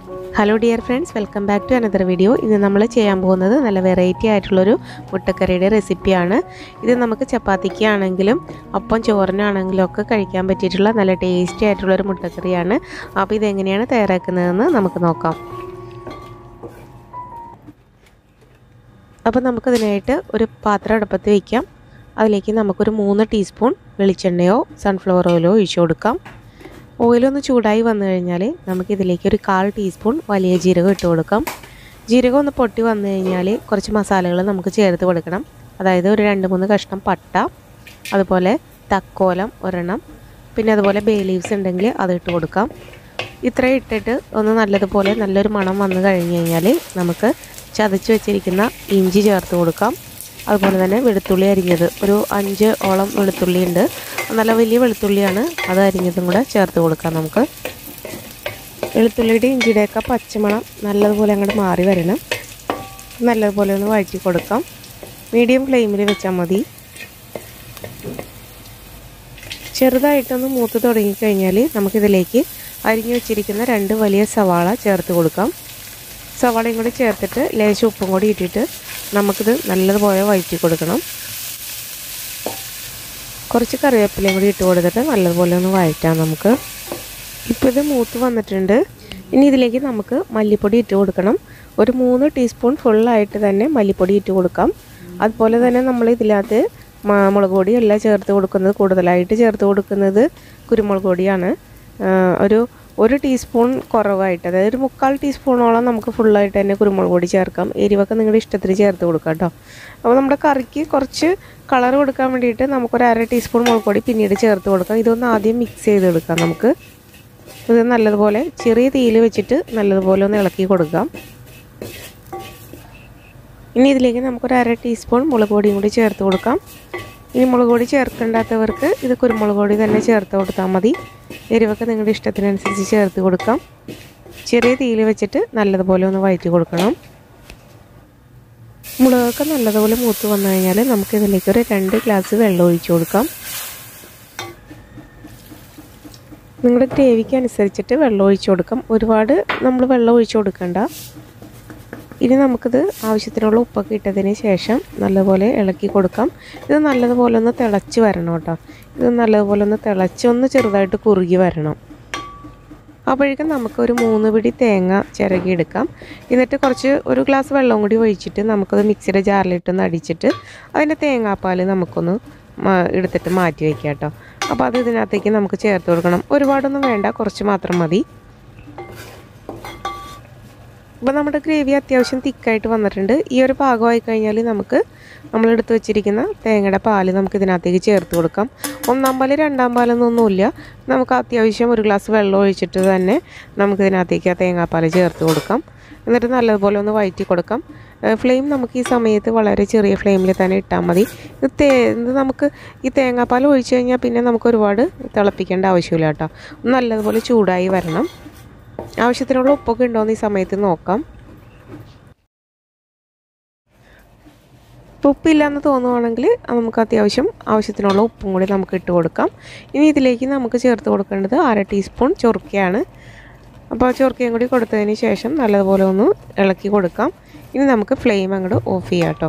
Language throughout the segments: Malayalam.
hello dear friends welcome back to another video ഇന്ന് നമ്മൾ ചെയ്യാൻ പോകുന്നത് നല്ല വെറൈറ്റി ആയിട്ടുള്ളൊരു മുട്ടക്കറിയുടെ റെസിപ്പിയാണ് ഇത് നമുക്ക് ചപ്പാത്തിക്ക് ആണെങ്കിലും ഒപ്പം ചോറിനാണെങ്കിലും ഒക്കെ കഴിക്കാൻ പറ്റിയിട്ടുള്ള നല്ല ടേസ്റ്റി ആയിട്ടുള്ളൊരു മുട്ടക്കറിയാണ് അപ്പോൾ ഇതെങ്ങനെയാണ് തയ്യാറാക്കുന്നതെന്ന് നമുക്ക് നോക്കാം അപ്പോൾ നമുക്കതിനായിട്ട് ഒരു പാത്രം അടുപ്പത്ത് വയ്ക്കാം അതിലേക്ക് നമുക്കൊരു മൂന്ന് ടീസ്പൂൺ വെളിച്ചെണ്ണയോ സൺഫ്ലവർ ഓയിലോ ഒഴിച്ചു കൊടുക്കാം ഓയിലൊന്ന് ചൂടായി വന്നു കഴിഞ്ഞാൽ നമുക്കിതിലേക്ക് ഒരു കാൽ ടീസ്പൂൺ വലിയ ജീരകം ഇട്ട് കൊടുക്കാം ജീരകം ഒന്ന് പൊട്ടി വന്നു കഴിഞ്ഞാൽ കുറച്ച് മസാലകൾ നമുക്ക് ചേർത്ത് കൊടുക്കണം അതായത് ഒരു രണ്ട് മൂന്ന് കഷ്ണം പട്ട അതുപോലെ തക്കോലം ഒരെണ്ണം പിന്നെ അതുപോലെ ബേ ലീവ്സ് ഉണ്ടെങ്കിൽ അത് ഇട്ട് കൊടുക്കാം ഇത്രയും ഇട്ടിട്ട് ഒന്ന് നല്ലതുപോലെ നല്ലൊരു മണം വന്നു കഴിഞ്ഞ് കഴിഞ്ഞാൽ നമുക്ക് ചതച്ച് വെച്ചിരിക്കുന്ന ഇഞ്ചി ചേർത്ത് കൊടുക്കാം അതുപോലെ തന്നെ വെളുത്തുള്ളി അരിഞ്ഞത് ഒരു അഞ്ച് ഓളം വെളുത്തുള്ളി ഉണ്ട് നല്ല വലിയ വെളുത്തുള്ളിയാണ് അത് അരിഞ്ഞതും കൂടെ ചേർത്ത് കൊടുക്കാം നമുക്ക് വെളുത്തുള്ളിയുടെ ഇഞ്ചിയുടെയൊക്കെ പച്ചമണം നല്ലതുപോലെ അങ്ങോട്ട് മാറി വരണം നല്ലതുപോലെ ഒന്ന് വഴറ്റി കൊടുക്കാം മീഡിയം ഫ്ലെയിമിൽ വെച്ചാൽ മതി ചെറുതായിട്ടൊന്ന് മൂത്ത് തുടങ്ങിക്കഴിഞ്ഞാൽ നമുക്കിതിലേക്ക് അരിഞ്ഞു വെച്ചിരിക്കുന്ന രണ്ട് വലിയ സവാള ചേർത്ത് കൊടുക്കാം സവാളയും കൂടി ചേർത്തിട്ട് ലേശം ഉപ്പും കൂടി ഇട്ടിട്ട് നമുക്കിത് നല്ലതുപോലെ വഴറ്റി കൊടുക്കണം കുറച്ച് കറിവേപ്പിലയും കൂടി ഇട്ട് കൊടുത്തിട്ട് നല്ലതുപോലെ ഒന്ന് വഴറ്റാം നമുക്ക് ഇപ്പോൾ ഇത് മൂത്ത് വന്നിട്ടുണ്ട് ഇനി ഇതിലേക്ക് നമുക്ക് മല്ലിപ്പൊടി ഇട്ട് കൊടുക്കണം ഒരു മൂന്ന് ടീസ്പൂൺ ഫുള്ളായിട്ട് തന്നെ മല്ലിപ്പൊടി ഇട്ട് കൊടുക്കാം അതുപോലെ തന്നെ നമ്മൾ ഇതിനകത്ത് മുളക് പൊടിയല്ല ചേർത്ത് കൊടുക്കുന്നത് കൂടുതലായിട്ട് ചേർത്ത് കൊടുക്കുന്നത് കുരുമുളക് പൊടിയാണ് ഒരു ഒരു ടീസ്പൂൺ കുറവായിട്ട് അതായത് ഒരു മുക്കാൽ ടീസ്പൂണോളം നമുക്ക് ഫുള്ളായിട്ട് തന്നെ കുരുമുളക് പൊടി ചേർക്കാം എരിവൊക്കെ നിങ്ങളുടെ ഇഷ്ടത്തിന് ചേർത്ത് കൊടുക്കാം കേട്ടോ അപ്പോൾ നമ്മുടെ കറിക്ക് കുറച്ച് കളർ കൊടുക്കാൻ വേണ്ടിയിട്ട് നമുക്കൊരു അര ടീസ്പൂൺ മുളക് പൊടി പിന്നീട് ചേർത്ത് കൊടുക്കാം ഇതൊന്ന് ആദ്യം മിക്സ് ചെയ്തെടുക്കാം നമുക്ക് ഇത് നല്ലതുപോലെ ചെറിയ തീയിൽ വെച്ചിട്ട് നല്ലതുപോലെ ഒന്ന് ഇളക്കി കൊടുക്കാം ഇനി ഇതിലേക്ക് നമുക്കൊരു അര ടീസ്പൂൺ മുളക് പൊടിയും കൂടി ചേർത്ത് കൊടുക്കാം ഇനി മുളക് പൊടി ചേർക്കേണ്ടാത്തവർക്ക് ഇത് കുരുമുളക് പൊടി തന്നെ ചേർത്ത് കൊടുത്താൽ മതി എരിവൊക്കെ നിങ്ങളുടെ ഇഷ്ടത്തിനനുസരിച്ച് ചേർത്ത് കൊടുക്കാം ചെറിയ തീയിൽ വെച്ചിട്ട് നല്ലതുപോലെ ഒന്ന് വഴറ്റി കൊടുക്കണം മുളകൊക്കെ നല്ലതുപോലെ മൂത്ത് വന്നു കഴിഞ്ഞാൽ നമുക്കിതിലേക്ക് ഒരു രണ്ട് ഗ്ലാസ് വെള്ളം ഒഴിച്ചു കൊടുക്കാം നിങ്ങളുടെ ഗ്രേവിക്ക് അനുസരിച്ചിട്ട് വെള്ളം ഒഴിച്ചു കൊടുക്കാം ഒരുപാട് നമ്മൾ വെള്ളം ഒഴിച്ചു കൊടുക്കണ്ട ഇനി നമുക്കിത് ആവശ്യത്തിനുള്ള ഉപ്പൊക്കെ ഇട്ടതിന് ശേഷം നല്ലപോലെ ഇളക്കി കൊടുക്കാം ഇത് നല്ലതുപോലെ ഒന്ന് തിളച്ച് വരണം കേട്ടോ ഇത് നല്ലതുപോലെ ഒന്ന് തിളച്ച് ഒന്ന് ചെറുതായിട്ട് കുറുകി വരണം അപ്പോഴേക്കും നമുക്കൊരു മൂന്ന് പിടി തേങ്ങ ചിരകി എടുക്കാം എന്നിട്ട് കുറച്ച് ഒരു ഗ്ലാസ് വെള്ളം കൂടി ഒഴിച്ചിട്ട് നമുക്കത് മിക്സിയുടെ ജാറിലിട്ടൊന്ന് അടിച്ചിട്ട് അതിൻ്റെ തേങ്ങാപ്പാൽ നമുക്കൊന്ന് എടുത്തിട്ട് മാറ്റി വയ്ക്കാം കേട്ടോ അപ്പോൾ അത് ഇതിനകത്തേക്ക് നമുക്ക് ചേർത്ത് കൊടുക്കണം ഒരുപാടൊന്നും വേണ്ട കുറച്ച് മാത്രം മതി അപ്പോൾ നമ്മുടെ ഗ്രേവി അത്യാവശ്യം തിക്കായിട്ട് വന്നിട്ടുണ്ട് ഈ ഒരു പാകമായി കഴിഞ്ഞാൽ നമുക്ക് നമ്മൾ എടുത്ത് വെച്ചിരിക്കുന്ന തേങ്ങയുടെ പാല് നമുക്ക് ഇതിനകത്തേക്ക് ചേർത്ത് കൊടുക്കാം ഒന്നാം പാല് രണ്ടാം പാലൊന്നൊന്നുമില്ല നമുക്ക് അത്യാവശ്യം ഒരു ഗ്ലാസ് വെള്ളം ഒഴിച്ചിട്ട് തന്നെ നമുക്ക് ഇതിനകത്തേക്ക് ആ തേങ്ങാപ്പാൽ ചേർത്ത് കൊടുക്കാം എന്നിട്ട് നല്ലതുപോലെ ഒന്ന് വഴറ്റി കൊടുക്കാം ഫ്ലെയിം നമുക്ക് ഈ സമയത്ത് വളരെ ചെറിയ ഫ്ലെയിമിൽ തന്നെ ഇട്ടാൽ മതി ഇത് തേ ഇത് നമുക്ക് ഈ തേങ്ങാപ്പാൽ ഒഴിച്ച് കഴിഞ്ഞാൽ പിന്നെ നമുക്ക് ഒരുപാട് തിളപ്പിക്കേണ്ട ആവശ്യമില്ല കേട്ടോ നല്ലതുപോലെ ചൂടായി വരണം ആവശ്യത്തിനുള്ള ഉപ്പൊക്കെ ഉണ്ടോയെന്ന് ഈ സമയത്ത് നോക്കാം ഉപ്പില്ലാന്ന് തോന്നുവാണെങ്കിൽ നമുക്ക് അത്യാവശ്യം ആവശ്യത്തിനുള്ള ഉപ്പും കൂടി നമുക്ക് ഇട്ട് കൊടുക്കാം ഇനി ഇതിലേക്ക് നമുക്ക് ചേർത്ത് കൊടുക്കേണ്ടത് അര ടീസ്പൂൺ ചൊറുക്കയാണ് അപ്പോൾ ചൊറുക്കയും കൂടി കൊടുത്തതിന് ശേഷം നല്ലതുപോലെ ഒന്ന് ഇളക്കി കൊടുക്കാം ഇനി നമുക്ക് ഫ്ലെയിം അങ്ങോട്ട് ഓഫ് ചെയ്യാം കേട്ടോ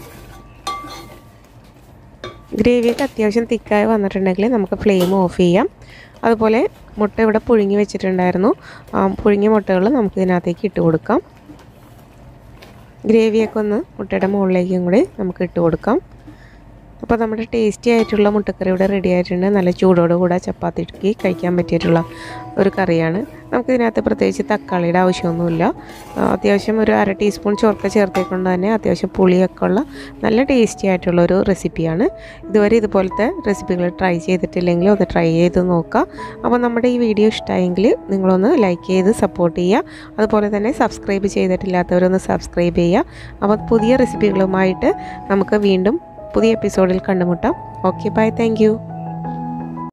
ഗ്രേവിയൊക്കെ അത്യാവശ്യം തിക്കായി വന്നിട്ടുണ്ടെങ്കിൽ നമുക്ക് ഫ്ലെയിം ഓഫ് ചെയ്യാം അതുപോലെ മുട്ട ഇവിടെ പുഴുങ്ങി വെച്ചിട്ടുണ്ടായിരുന്നു പുഴുങ്ങിയ മുട്ടകൾ നമുക്ക് ഇതിനകത്തേക്ക് ഇട്ട് കൊടുക്കാം ഗ്രേവിയൊക്കെ ഒന്ന് മുട്ടയുടെ മുകളിലേക്കും കൂടി നമുക്ക് ഇട്ട് കൊടുക്കാം അപ്പോൾ നമ്മുടെ ടേസ്റ്റി ആയിട്ടുള്ള മുട്ടക്കറി ഇവിടെ റെഡി ആയിട്ടുണ്ട് നല്ല ചൂടോട് കൂടെ ചപ്പാത്തിക്ക് കഴിക്കാൻ പറ്റിയിട്ടുള്ള ഒരു കറിയാണ് നമുക്കിതിനകത്ത് പ്രത്യേകിച്ച് തക്കാളിയുടെ ആവശ്യമൊന്നുമില്ല അത്യാവശ്യം ഒരു അര ടീസ്പൂൺ ചൊർക്ക ചേർത്തേക്കൊണ്ട് തന്നെ അത്യാവശ്യം പുളിയൊക്കെ ഉള്ള നല്ല ടേസ്റ്റി ആയിട്ടുള്ള ഒരു റെസിപ്പിയാണ് ഇതുവരെ ഇതുപോലത്തെ റെസിപ്പികൾ ട്രൈ ചെയ്തിട്ടില്ലെങ്കിൽ ഒന്ന് ട്രൈ ചെയ്ത് നോക്കുക അപ്പോൾ നമ്മുടെ ഈ വീഡിയോ ഇഷ്ടമായെങ്കിൽ നിങ്ങളൊന്ന് ലൈക്ക് ചെയ്ത് സപ്പോർട്ട് ചെയ്യുക അതുപോലെ തന്നെ സബ്സ്ക്രൈബ് ചെയ്തിട്ടില്ലാത്തവരൊന്ന് സബ്സ്ക്രൈബ് ചെയ്യുക അപ്പോൾ പുതിയ റെസിപ്പികളുമായിട്ട് നമുക്ക് വീണ്ടും പുതിയ എപ്പിസോഡിൽ കണ്ടുമുട്ടാം ഓക്കെ ബൈ താങ്ക്